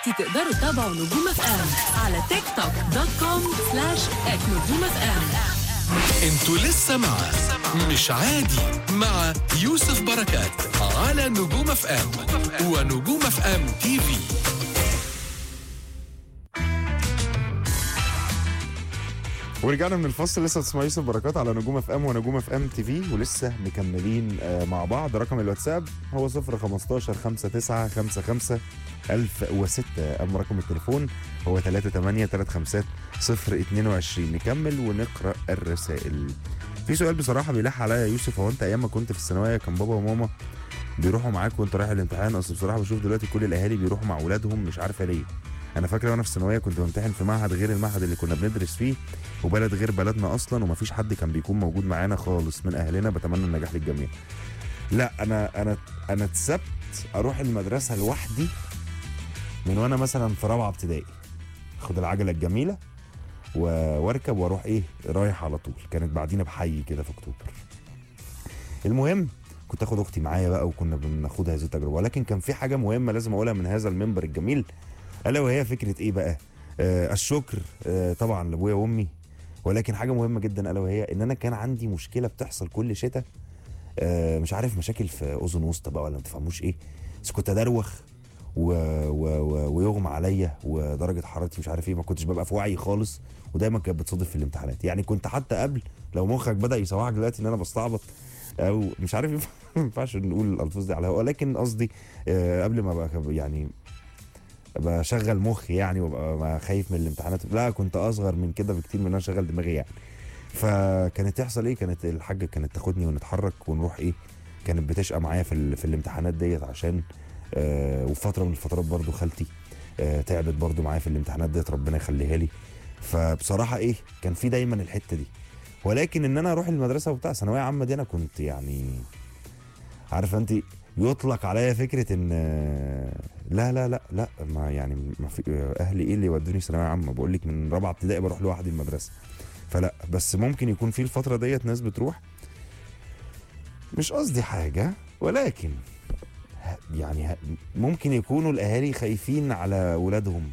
دلوقتي تقدروا تتابعوا نجوم اف ام على تيك توك دوت كوم سلاش ات نجوم اف ام انتوا لسه مع مش عادي مع يوسف بركات على نجوم اف ام ونجوم اف ام تي في ورجعنا من الفصل لسه تسمع يوسف بركات على نجوم اف ام ونجوم اف ام تي في ولسه مكملين آه، مع بعض رقم الواتساب هو 015 59 55 1006 اما رقم التليفون هو 38 35 022 نكمل ونقرا الرسائل في سؤال بصراحه بيلح عليا يا يوسف هو انت ايام ما كنت في الثانويه كان بابا وماما بيروحوا معاك وانت رايح الامتحان اصل بصراحه بشوف دلوقتي كل الاهالي بيروحوا مع اولادهم مش عارفه ليه انا فاكر وانا في الثانويه كنت بمتحن في معهد غير المعهد اللي كنا بندرس فيه وبلد غير بلدنا اصلا ومفيش حد كان بيكون موجود معانا خالص من اهلنا بتمنى النجاح للجميع لا انا انا انا اتسبت اروح المدرسه لوحدي من وانا مثلا في رابعه ابتدائي اخد العجله الجميله و- واركب واروح ايه رايح على طول كانت بعدينا بحي كده في اكتوبر المهم كنت اخد اختي معايا بقى وكنا بناخد هذه التجربه ولكن كان في حاجه مهمه لازم اقولها من هذا المنبر الجميل الا وهي فكره ايه بقى آه الشكر آه طبعا لابويا وامي ولكن حاجه مهمه جدا الا وهي ان انا كان عندي مشكله بتحصل كل شتاء آه مش عارف مشاكل في اذن وسطى بقى ولا ما تفهموش ايه بس كنت ادروخ و... و... و... ويغمى عليا ودرجه حرارتي مش عارف ايه ما كنتش ببقى في وعي خالص ودايما كانت بتصادف في الامتحانات يعني كنت حتى قبل لو مخك بدا يسوحك دلوقتي ان انا بستعبط او مش عارف ينفع- ما ينفعش نقول الالفاظ دي على الهواء ولكن قصدي آه قبل ما بقى يعني بشغل مخي يعني وابقى ما خايف من الامتحانات لا كنت اصغر من كده بكتير من ان انا اشغل دماغي يعني فكانت تحصل ايه كانت الحاجه كانت تاخدني ونتحرك ونروح ايه كانت بتشقى معايا في ال- في الامتحانات ديت عشان آه وفي فتره من الفترات برضو خالتي آه تعبت برضو معايا في الامتحانات ديت ربنا يخليها لي فبصراحه ايه كان في دايما الحته دي ولكن ان انا اروح المدرسه وبتاع ثانويه عامه دي انا كنت يعني عارفه انت يطلق عليا فكره ان آه، لا لا لا لا ما يعني ما في آه، اهلي ايه اللي يودوني ثانويه عامه بقول لك من رابعه ابتدائي بروح لوحدي المدرسه فلا بس ممكن يكون في الفتره ديت ناس بتروح مش قصدي حاجه ولكن ه- يعني ه- ممكن يكونوا الاهالي خايفين على ولادهم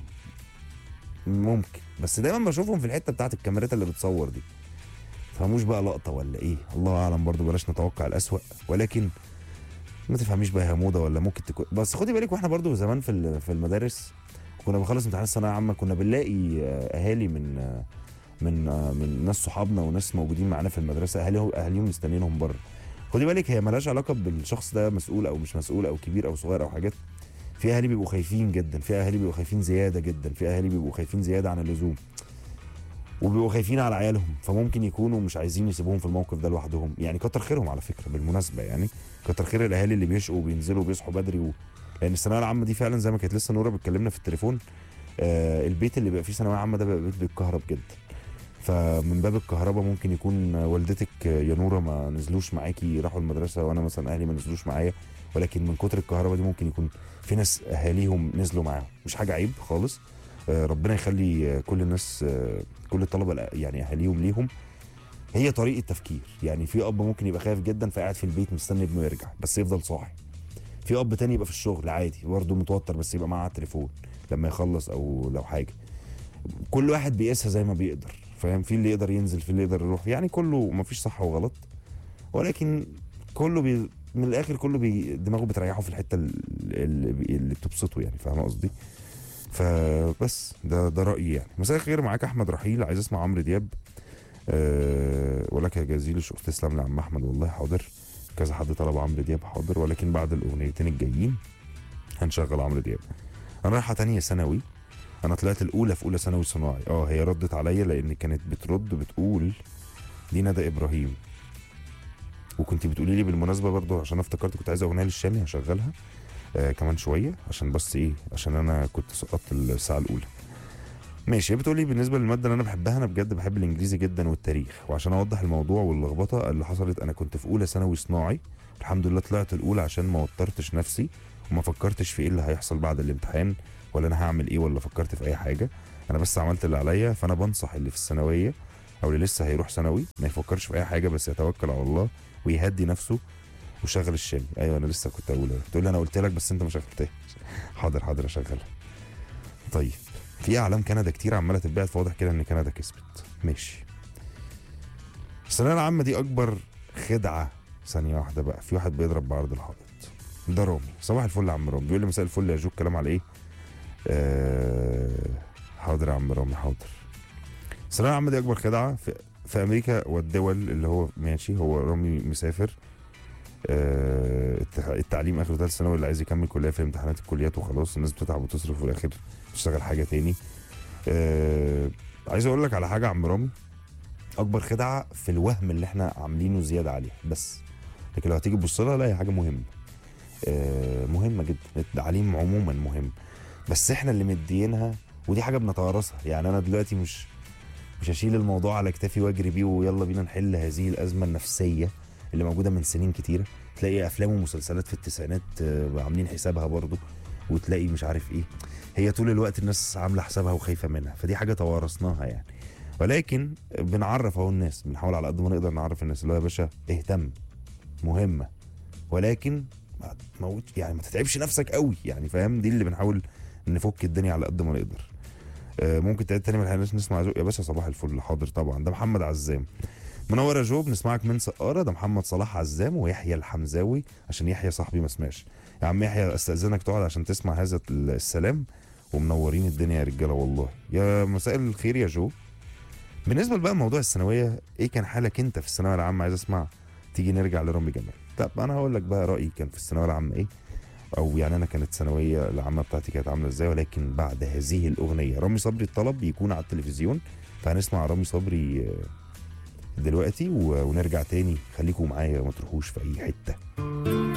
ممكن بس دايما بشوفهم في الحته بتاعت الكاميرات اللي بتصور دي فهموش بقى لقطه ولا ايه الله اعلم برضو بلاش نتوقع الاسوأ ولكن ما تفهميش بقى هي موضه ولا ممكن تكون بس خدي بالك واحنا برضو زمان في ال- في المدارس كنا بنخلص امتحانات الثانويه العامه كنا بنلاقي آه، اهالي من آه، من آه، من ناس صحابنا وناس موجودين معانا في المدرسه اهاليهم اهاليهم مستنيينهم بره خدي بالك هي ملهاش علاقه بالشخص ده مسؤول او مش مسؤول او كبير او صغير او حاجات في اهالي بيبقوا خايفين جدا في اهالي بيبقوا خايفين زياده جدا في اهالي بيبقوا خايفين زياده عن اللزوم وبيبقوا خايفين على عيالهم فممكن يكونوا مش عايزين يسيبوهم في الموقف ده لوحدهم يعني كتر خيرهم على فكره بالمناسبه يعني كتر خير الاهالي اللي بيشقوا وبينزلوا وبيصحوا بدري و... لان الثانويه العامه دي فعلا زي ما كانت لسه نوره بتكلمنا في التليفون آه البيت اللي بيبقى فيه ثانويه عامه ده بيبقى بيت بيتكهرب جدا فمن باب الكهرباء ممكن يكون والدتك يا نوره ما نزلوش معاكي راحوا المدرسه وانا مثلا اهلي ما نزلوش معايا ولكن من كتر الكهرباء دي ممكن يكون في ناس اهاليهم نزلوا معاهم مش حاجه عيب خالص آه، ربنا يخلي آه، كل الناس آه، كل الطلبه الأ- يعني اهاليهم ليهم هي طريقه تفكير يعني في اب ممكن يبقى خايف جدا فقاعد في البيت مستني ابنه يرجع بس يفضل صاحي في اب تاني يبقى في الشغل عادي برضه متوتر بس يبقى معاه على التليفون لما يخلص او لو حاجه كل واحد بيقيسها زي ما بيقدر فاهم في اللي يقدر ينزل في اللي يقدر يروح يعني كله ما فيش صح وغلط ولكن كله بي من الاخر كله بي دماغه بتريحه في الحته اللي, اللي بتبسطه يعني فاهم قصدي فبس ده ده رايي يعني مساء الخير معاك احمد رحيل عايز اسمع عمرو دياب أه ولك جزيل الشكر تسلم لعم احمد والله حاضر كذا حد طلب عمرو دياب حاضر ولكن بعد الاغنيتين الجايين هنشغل عمرو دياب انا رايحه تانية ثانوي انا طلعت الاولى في اولى ثانوي صناعي اه هي ردت عليا لان كانت بترد بتقول دي ندى ابراهيم وكنت بتقولي لي بالمناسبه برضو عشان أنا افتكرت كنت عايز اغنيه للشامي هشغلها آه كمان شويه عشان بس ايه عشان انا كنت سقطت الساعه الاولى ماشي هي بتقولي بالنسبه للماده اللي انا بحبها انا بجد بحب الانجليزي جدا والتاريخ وعشان اوضح الموضوع واللخبطه اللي حصلت انا كنت في اولى ثانوي صناعي الحمد لله طلعت الاولى عشان ما وترتش نفسي وما فكرتش في ايه اللي هيحصل بعد الامتحان ولا انا هعمل ايه ولا فكرت في اي حاجه انا بس عملت اللي عليا فانا بنصح اللي في الثانويه او اللي لسه هيروح ثانوي ما يفكرش في اي حاجه بس يتوكل على الله ويهدي نفسه وشغل الشامي ايوه انا لسه كنت اقول تقول لي انا قلت لك بس انت ما شغلتهاش حاضر حاضر اشغلها طيب في اعلام كندا كتير عماله تتباعد فواضح كده ان كندا كسبت ماشي الثانويه العامه دي اكبر خدعه ثانيه واحده بقى في واحد بيضرب بعرض الحائط ده رامي صباح الفل يا عم رامي بيقول لي مساء الفل يا جو الكلام على ايه آه حاضر يا عم رامي حاضر الثانويه العامه دي اكبر خدعه في, في امريكا والدول اللي هو ماشي هو رامي مسافر آه التع- التعليم اخر ثالث ثانوي اللي عايز يكمل كليه في امتحانات الكليات وخلاص الناس بتتعب وتصرف وفي الاخر تشتغل حاجه تاني آه عايز اقول لك على حاجه يا عم رامي اكبر خدعه في الوهم اللي احنا عاملينه زياده عليها بس لكن لو هتيجي تبص لها لا هي حاجه مهمه آه مهمه جدا التعليم عموما مهم بس احنا اللي مدينها ودي حاجه بنتوارثها يعني انا دلوقتي مش مش هشيل الموضوع على كتافي واجري بيه ويلا بينا نحل هذه الازمه النفسيه اللي موجوده من سنين كتيره تلاقي افلام ومسلسلات في التسعينات آه، عاملين حسابها برضو وتلاقي مش عارف ايه هي طول الوقت الناس عامله حسابها وخايفه منها فدي حاجه توارثناها يعني ولكن بنعرف اهو الناس بنحاول على قد ما نقدر نعرف الناس اللي هو يا باشا اهتم مهمه ولكن ما تموت يعني ما تتعبش نفسك قوي يعني فاهم دي اللي بنحاول نفك الدنيا على قد ما نقدر آه، ممكن تعيد تاني من الحلقه نسمع ذوق يا باشا صباح الفل حاضر طبعا ده محمد عزام منور يا جو بنسمعك من سقاره ده محمد صلاح عزام ويحيى الحمزاوي عشان يحيى صاحبي ما سمعش يا عم يحيى استاذنك تقعد عشان تسمع هذا السلام ومنورين الدنيا يا رجاله والله يا مساء الخير يا جو بالنسبه بقى لموضوع الثانويه ايه كان حالك انت في الثانويه العامه عايز اسمع تيجي نرجع لرامي جمال طب انا هقول لك بقى رايي كان في الثانويه العامه ايه او يعني انا كانت الثانويه العامه بتاعتي كانت عامله ازاي ولكن بعد هذه الاغنيه رامي صبري الطلب يكون على التلفزيون فهنسمع رامي صبري آه، دلوقتي و- ونرجع تاني خليكم معايا ما تروحوش في اي حته